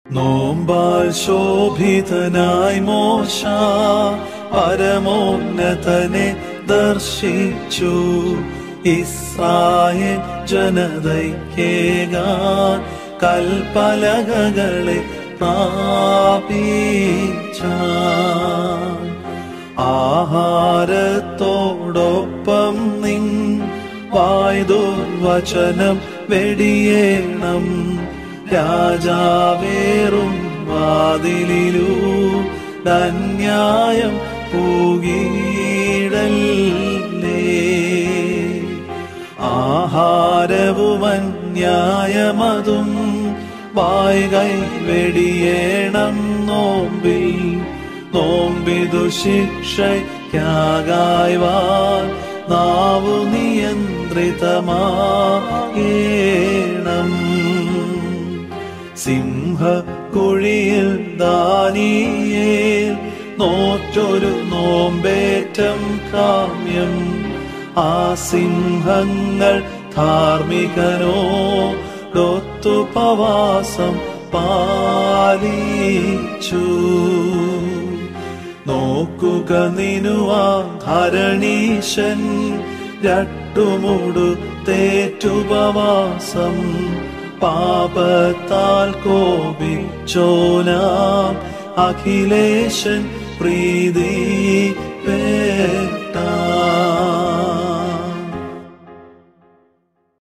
നോമ്പാൽ ശോഭിതനായി മോശ പരമോന്നതനെ ദർശിച്ചു ഇസ്രായേൽ ജനതയ്ക്കേകാൻ കൽപ്പലകകളെ പ്രാപിച്ചാൻ ആഹാരത്തോടൊപ്പം നിൻ വായ്ദുർവചനം വെടിയേണം രാജാവേറും വാതിലിലൂ ധന്യായം പൂകീടല്ലേ ആഹാരവും ന്യായമതും വായ്കൈ വെടിയേണം നോമ്പിൽ നോമ്പിതു ശിക്ഷയ്ക്കാകായ്വാൻ നാവു നിയന്ത്രിതമാകേണം സിംഹ കുഴിയിൽ ദാനിയേൽ നോറ്റൊരു നോമ്പേറ്റം കാമ്യം ആ സിംഹങ്ങൾ ധാർമ്മികനോ ഡൊത്തുപവാസം പാലിച്ചു നോക്കുക നിനുവാ ധരണീശൻ രട്ടുമുടു തേറ്റുപവാസം പാപത്താൽ കോപിച്ചോനാം അഖിലേശൻ പ്രീതി പേ